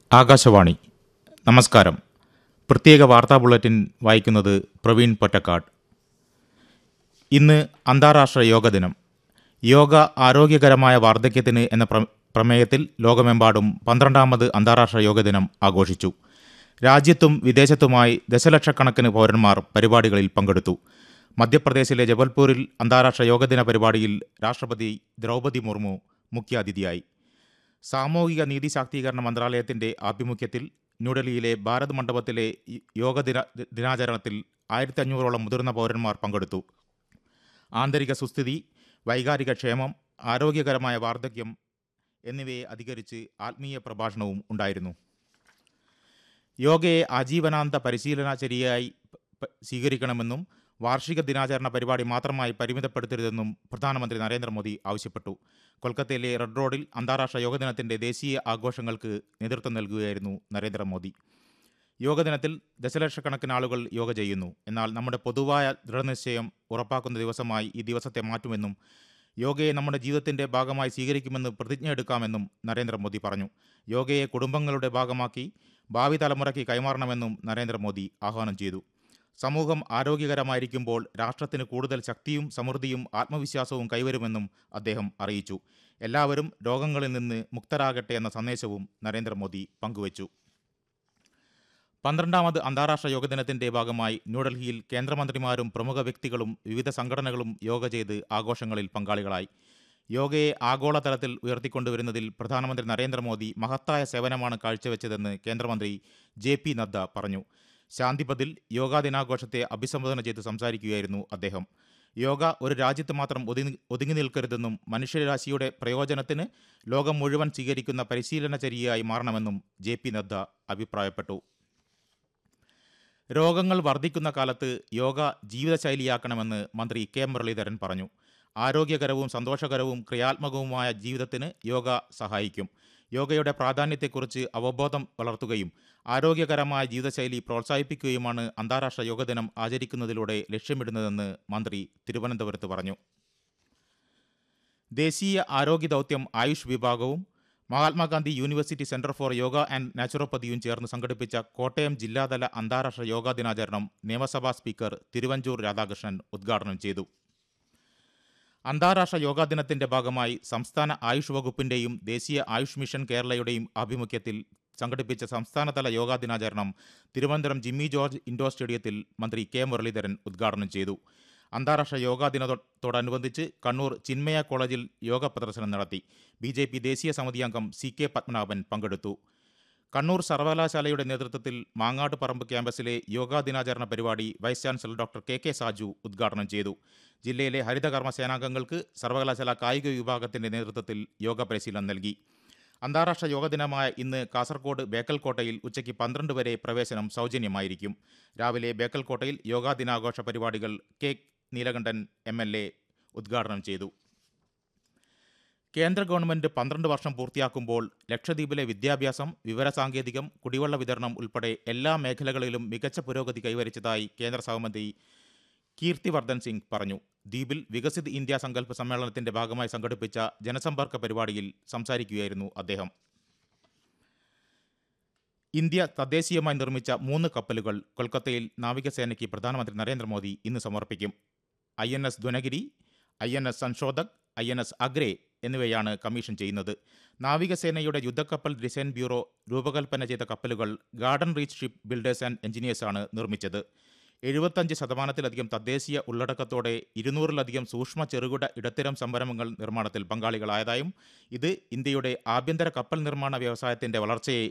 ആകാശവാണി നമസ്കാരം പ്രത്യേക വാർത്താ ബുള്ളറ്റിൻ വായിക്കുന്നത് പ്രവീൺ പൊറ്റക്കാട് ഇന്ന് അന്താരാഷ്ട്ര യോഗ ദിനം യോഗ ആരോഗ്യകരമായ വാർദ്ധക്യത്തിന് എന്ന പ്ര- പ്രമേയത്തിൽ ലോകമെമ്പാടും പന്ത്രണ്ടാമത് അന്താരാഷ്ട്ര യോഗ ദിനം ആഘോഷിച്ചു രാജ്യത്തും വിദേശത്തുമായി ദശലക്ഷക്കണക്കിന് പൗരന്മാർ പരിപാടികളിൽ പങ്കെടുത്തു മധ്യപ്രദേശിലെ ജബൽപൂരിൽ അന്താരാഷ്ട്ര യോഗ ദിന പരിപാടിയിൽ രാഷ്ട്രപതി ദ്രൗപദി മുർമു മുഖ്യാതിഥിയായി സാമൂഹിക നീതി ശാക്തീകരണ മന്ത്രാലയത്തിന്റെ ആഭിമുഖ്യത്തിൽ ന്യൂഡൽഹിയിലെ ഭാരത് മണ്ഡപത്തിലെ ഈ യോഗ ദിന ദിനാചരണത്തിൽ ആയിരത്തി അഞ്ഞൂറോളം മുതിർന്ന പൗരന്മാർ പങ്കെടുത്തു ആന്തരിക സുസ്ഥിതി വൈകാരിക ക്ഷേമം ആരോഗ്യകരമായ വാർദ്ധക്യം എന്നിവയെ അധികരിച്ച് ആത്മീയ പ്രഭാഷണവും ഉണ്ടായിരുന്നു യോഗയെ ആജീവനാന്ത പരിശീലനചര്യയായി പ- പ- സ്വീകരിക്കണമെന്നും വാർഷിക ദിനാചരണ പരിപാടി മാത്രമായി പരിമിതപ്പെടുത്തരുതെന്നും പ്രധാനമന്ത്രി നരേന്ദ്രമോദി ആവശ്യപ്പെട്ടു കൊൽക്കത്തയിലെ റെഡ് റോഡിൽ അന്താരാഷ്ട്ര യോഗ ദിനത്തിന്റെ ദേശീയ ആഘോഷങ്ങൾക്ക് നേതൃത്വം നൽകുകയായിരുന്നു നരേന്ദ്രമോദി യോഗ ദിനത്തിൽ ദശലക്ഷക്കണക്കിന് ആളുകൾ യോഗ ചെയ്യുന്നു എന്നാൽ നമ്മുടെ പൊതുവായ ദൃഢനിശ്ചയം ഉറപ്പാക്കുന്ന ദിവസമായി ഈ ദിവസത്തെ മാറ്റുമെന്നും യോഗയെ നമ്മുടെ ജീവിതത്തിന്റെ ഭാഗമായി സ്വീകരിക്കുമെന്ന് പ്രതിജ്ഞ എടുക്കാമെന്നും നരേന്ദ്രമോദി പറഞ്ഞു യോഗയെ കുടുംബങ്ങളുടെ ഭാഗമാക്കി ഭാവി തലമുറയ്ക്ക് കൈമാറണമെന്നും നരേന്ദ്രമോദി ആഹ്വാനം ചെയ്തു സമൂഹം ആരോഗ്യകരമായിരിക്കുമ്പോൾ രാഷ്ട്രത്തിന് കൂടുതൽ ശക്തിയും സമൃദ്ധിയും ആത്മവിശ്വാസവും കൈവരുമെന്നും അദ്ദേഹം അറിയിച്ചു എല്ലാവരും രോഗങ്ങളിൽ നിന്ന് മുക്തരാകട്ടെ എന്ന സന്ദേശവും നരേന്ദ്രമോദി പങ്കുവച്ചു പന്ത്രണ്ടാമത് അന്താരാഷ്ട്ര യോഗ ദിനത്തിന്റെ ഭാഗമായി ന്യൂഡൽഹിയിൽ കേന്ദ്രമന്ത്രിമാരും പ്രമുഖ വ്യക്തികളും വിവിധ സംഘടനകളും യോഗ ചെയ്ത് ആഘോഷങ്ങളിൽ പങ്കാളികളായി യോഗയെ ആഗോളതലത്തിൽ ഉയർത്തിക്കൊണ്ടുവരുന്നതിൽ പ്രധാനമന്ത്രി നരേന്ദ്രമോദി മഹത്തായ സേവനമാണ് കാഴ്ചവെച്ചതെന്ന് കേന്ദ്രമന്ത്രി ജെ പി നദ്ദ പറഞ്ഞു ശാന്തിപതിൽ യോഗാ ദിനാഘോഷത്തെ അഭിസംബോധന ചെയ്ത് സംസാരിക്കുകയായിരുന്നു അദ്ദേഹം യോഗ ഒരു രാജ്യത്ത് മാത്രം ഒതുങ്ങി ഒതുങ്ങി നിൽക്കരുതെന്നും മനുഷ്യരാശിയുടെ പ്രയോജനത്തിന് ലോകം മുഴുവൻ സ്വീകരിക്കുന്ന പരിശീലനചര്യയായി മാറണമെന്നും ജെ പി നദ്ദ അഭിപ്രായപ്പെട്ടു രോഗങ്ങൾ വർദ്ധിക്കുന്ന കാലത്ത് യോഗ ജീവിതശൈലിയാക്കണമെന്ന് മന്ത്രി കെ മുരളീധരൻ പറഞ്ഞു ആരോഗ്യകരവും സന്തോഷകരവും ക്രിയാത്മകവുമായ ജീവിതത്തിന് യോഗ സഹായിക്കും യോഗയുടെ പ്രാധാന്യത്തെക്കുറിച്ച് അവബോധം വളർത്തുകയും ആരോഗ്യകരമായ ജീവിതശൈലി പ്രോത്സാഹിപ്പിക്കുകയുമാണ് അന്താരാഷ്ട്ര യോഗ ദിനം ആചരിക്കുന്നതിലൂടെ ലക്ഷ്യമിടുന്നതെന്ന് മന്ത്രി തിരുവനന്തപുരത്ത് പറഞ്ഞു ദേശീയ ആരോഗ്യ ദൗത്യം ആയുഷ് വിഭാഗവും Mahatma Gandhi university centre for yoga and നാച്ചുറോപ്പതിയും ചേർന്ന് സംഘടിപ്പിച്ച കോട്ടയം ജില്ലാതല അന്താരാഷ്ട്ര യോഗാ ദിനാചരണം നിയമസഭാ സ്പീക്കർ തിരുവഞ്ചൂർ രാധാകൃഷ്ണൻ ഉദ്ഘാടനം ചെയ്തു അന്താരാഷ്ട്ര യോഗാ ദിനത്തിന്റെ ഭാഗമായി സംസ്ഥാന ആയുഷ് വകുപ്പിന്റെയും ദേശീയ ആയുഷ് മിഷൻ കേരളയുടെയും ആഭിമുഖ്യത്തിൽ സംഘടിപ്പിച്ച സംസ്ഥാനതല യോഗാ ദിനാചരണം തിരുവനന്തപുരം ജിമ്മി ജോർജ് ഇൻഡോർ സ്റ്റേഡിയത്തിൽ മന്ത്രി കെ മുരളീധരൻ ഉദ്ഘാടനം ചെയ്തു അന്താരാഷ്ട്ര യോഗാ ദിനത്തോടനുബന്ധിച്ച് കണ്ണൂർ ചിന്മയ കോളേജിൽ യോഗ പ്രദർശനം നടത്തി ബി ജെ പി ദേശീയ സമിതി അംഗം സി കെ പത്മനാഭൻ പങ്കെടുത്തു കണ്ണൂർ സർവകലാശാലയുടെ നേതൃത്വത്തിൽ മാങ്ങാട് പറമ്പ് ക്യാമ്പസിലെ യോഗാ ദിനാചരണ പരിപാടി vice chancellor doctor K K Saju ഉദ്ഘാടനം ചെയ്തു ജില്ലയിലെ ഹരിതകർമ്മ സേനാംഗങ്ങൾക്ക് സർവകലാശാല കായിക വിഭാഗത്തിന്റെ നേതൃത്വത്തിൽ യോഗ പരിശീലനം നൽകി അന്താരാഷ്ട്ര യോഗ ദിനമായ ഇന്ന് കാസർഗോഡ് ബേക്കൽ കോട്ടയിൽ ഉച്ചയ്ക്ക് പന്ത്രണ്ട് വരെ പ്രവേശനം സൗജന്യമായിരിക്കും രാവിലെ ബേക്കൽ കോട്ടയിൽ യോഗാ ദിനാഘോഷ പരിപാടികൾ K Neelakandan M L A ഉദ്ഘാടനം ചെയ്തു കേന്ദ്ര ഗവൺമെന്റ് പന്ത്രണ്ട് വർഷം പൂർത്തിയാക്കുമ്പോൾ ലക്ഷദ്വീപിലെ വിദ്യാഭ്യാസം വിവരസാങ്കേതികം കുടിവെള്ള വിതരണം ഉൾപ്പെടെ എല്ലാ മേഖലകളിലും മികച്ച പുരോഗതി കൈവരിച്ചതായി കേന്ദ്ര സഹമന്ത്രി കീർത്തിവർദ്ധൻ സിംഗ് പറഞ്ഞു ദ്വീപിൽ വികസിത് ഇന്ത്യ സങ്കല്പ സമ്മേളനത്തിന്റെ ഭാഗമായി സംഘടിപ്പിച്ച ജനസമ്പർക്ക പരിപാടിയിൽ സംസാരിക്കുകയായിരുന്നു അദ്ദേഹം ഇന്ത്യ തദ്ദേശീയമായി നിർമ്മിച്ച മൂന്ന് കപ്പലുകൾ കൊൽക്കത്തയിൽ നാവികസേനയ്ക്ക് പ്രധാനമന്ത്രി നരേന്ദ്രമോദി ഇന്ന് സമർപ്പിക്കും I N S Dunagiri I N S Sanshodhak I N S Agray എന്നിവയാണ് കമ്മീഷൻ ചെയ്യുന്നത് നാവികസേനയുടെ യുദ്ധക്കപ്പൽ ഡിസൈൻ ബ്യൂറോ രൂപകൽപ്പന ചെയ്ത കപ്പലുകൾ garden reach ship builders and എഞ്ചിനീയേഴ്സാണ് നിർമ്മിച്ചത് എഴുപത്തഞ്ച് ശതമാനത്തിലധികം തദ്ദേശീയ ഉള്ളടക്കത്തോടെ ഇരുന്നൂറിലധികം സൂക്ഷ്മ ചെറുകിട ഇടത്തരം സംരംഭങ്ങൾ നിർമ്മാണത്തിൽ പങ്കാളികളായതായും ഇത് ഇന്ത്യയുടെ ആഭ്യന്തര കപ്പൽ നിർമ്മാണ വ്യവസായത്തിന്റെ വളർച്ചയെ